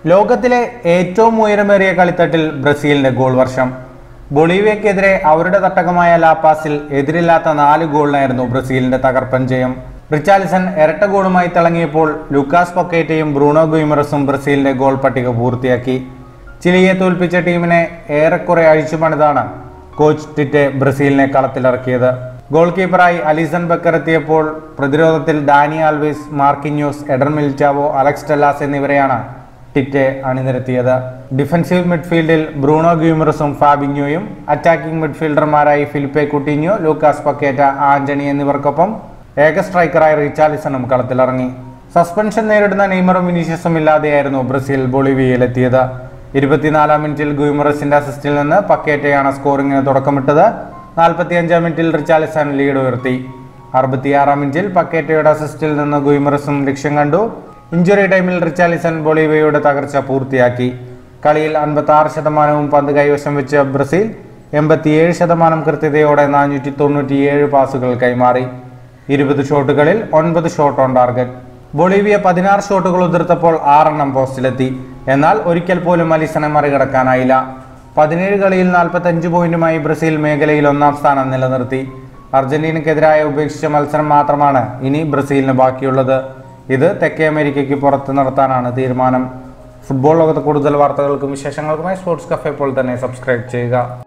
ലോകത്തിലെ ഏറ്റവും ഉയരമേറിയ കളിത്തട്ടിൽ ബ്രസീലിന്റെ ഗോൾ വർഷം ബൊളീവിയക്കെതിരെ അവരുടെ തട്ടകമായ ലാപ്പാസിൽ എതിരില്ലാത്ത നാല് ഗോളിനായിരുന്നു ബ്രസീലിന്റെ തകർപ്പൻ ജയം റിച്ചാലിസൺ ഇരട്ട ഗോളുമായി തിളങ്ങിയപ്പോൾ ലൂക്കാസ് പൊക്കേറ്റയും ബ്രൂണോ ഗുയിമറസും ബ്രസീലിന്റെ ഗോൾ പട്ടിക പൂർത്തിയാക്കി ചിലിയെ തോൽപ്പിച്ച ടീമിനെ ഏറെക്കുറെ അഴിച്ചുപണിതാണ് കോച്ച് ടിറ്റെ ബ്രസീലിനെ കളത്തിലിറക്കിയത് ഗോൾ കീപ്പറായി അലിസൺ ബക്കർ എത്തിയപ്പോൾ പ്രതിരോധത്തിൽ Dani Alves Marquinhos Eder Militao Alex Telles എന്നിവരെയാണ് ടിറ്റെ അണിനിരത്തിയത് ഡിഫൻസീവ് മിഡ്ഫീൽഡിൽ ബ്രൂണോ ഗ്യൂമറസും ഫാബിഞ്ഞോയും അറ്റാക്കിംഗ് മിഡ്ഫീൽഡർമാരായി Philippe Coutinho Lucas Paqueta Antony എന്നിവർക്കൊപ്പം ഏക സ്ട്രൈക്കറായി റിച്ചാലിസണും കളത്തിലിറങ്ങി സസ്പെൻഷൻ നേരിടുന്ന നെയ്മറും വിനീഷ്യസും ഇല്ലാതെയായിരുന്നു ബ്രസീൽ ബൊളിവിയയിലെത്തിയത് ഇരുപത്തിനാലാം മിനിറ്റിൽ ഗുയിമറസിന്റെ അസിസ്റ്റിൽ നിന്ന് പക്കേറ്റയാണ് സ്കോറിങ്ങിന് തുടക്കമിട്ടത് നാൽപ്പത്തിയഞ്ചാം മിനിറ്റിൽ റിച്ചാലിസൺ ലീഡ് ഉയർത്തി അറുപത്തിയാറാം മിനിറ്റിൽ പക്കേറ്റയുടെ അസിസ്റ്റിൽ നിന്ന് ഗുയിമറസും ലക്ഷ്യം കണ്ടു ഇഞ്ചുറി ടൈമിൽ റിച്ചാലിസൺ ബൊളീവിയയുടെ തകർച്ച പൂർത്തിയാക്കി കളിയിൽ അൻപത്തി ആറ് ശതമാനവും പന്ത് കൈവശം വെച്ച ബ്രസീൽ എൺപത്തിയേഴ് ശതമാനം കൃത്യതയോടെ നാനൂറ്റി തൊണ്ണൂറ്റിയേഴ് പാസുകൾ കൈമാറി ഇരുപത് ഷോട്ടുകളിൽ ഒൻപത് ഷോട്ട് ഓൺ ടാർഗറ്റ് ബൊളീവിയ പതിനാറ് ഷോട്ടുകൾ ഉതിർത്തപ്പോൾ ആറെണ്ണം പോസ്റ്റിലെത്തി എന്നാൽ ഒരിക്കൽ പോലും അലിസനെ മറികടക്കാനായില്ല പതിനേഴ് കളിയിൽ നാൽപ്പത്തഞ്ച് പോയിന്റുമായി ബ്രസീൽ മേഖലയിൽ ഒന്നാം സ്ഥാനം നിലനിർത്തി അർജന്റീനയ്ക്കെതിരായ ഉപേക്ഷിച്ച മത്സരം മാത്രമാണ് ഇനി ബ്രസീലിന് ബാക്കിയുള്ളത് ഇത് തെക്കേ അമേരിക്കയ്ക്ക് പുറത്ത് നടത്താനാണ് തീരുമാനം ഫുട്ബോൾ ലോകത്ത് കൂടുതൽ വാർത്തകൾക്കും വിശേഷങ്ങൾക്കുമായി സ്പോർട്സ് കഫേ ഇപ്പോൾ തന്നെ സബ്സ്ക്രൈബ് ചെയ്യുക